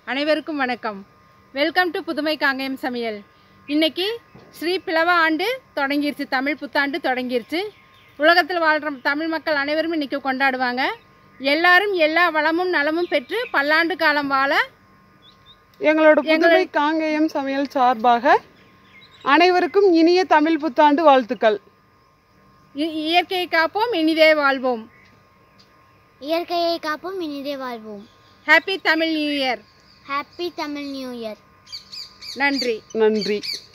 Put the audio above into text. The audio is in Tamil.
அனைவருக்கும் வணக்கம் வெல்கம் டு புதுமை காங்கேயம் சமையல் இன்னைக்கு ஸ்ரீ பிளவ ஆண்டு தொடங்கிருச்சு தமிழ் புத்தாண்டு தொடங்கிருச்சு உலகத்தில் வாழ்கிற தமிழ் மக்கள் அனைவரும் இன்னைக்கு கொண்டாடுவாங்க எல்லாரும் எல்லா வளமும் நலமும் பெற்று பல்லாண்டு காலம் வாழ எங்களோட புதுமை காங்கேயம் சமையல் சார்பாக அனைவருக்கும் இனிய தமிழ் புத்தாண்டு வாழ்த்துக்கள் இ- இயற்கையை காப்போம் இனிதே வாழ்வோம் இயற்கையை காப்போம் இனிதே வாழ்வோம் happy Tamil new year happy Tamil new year நன்றி நன்றி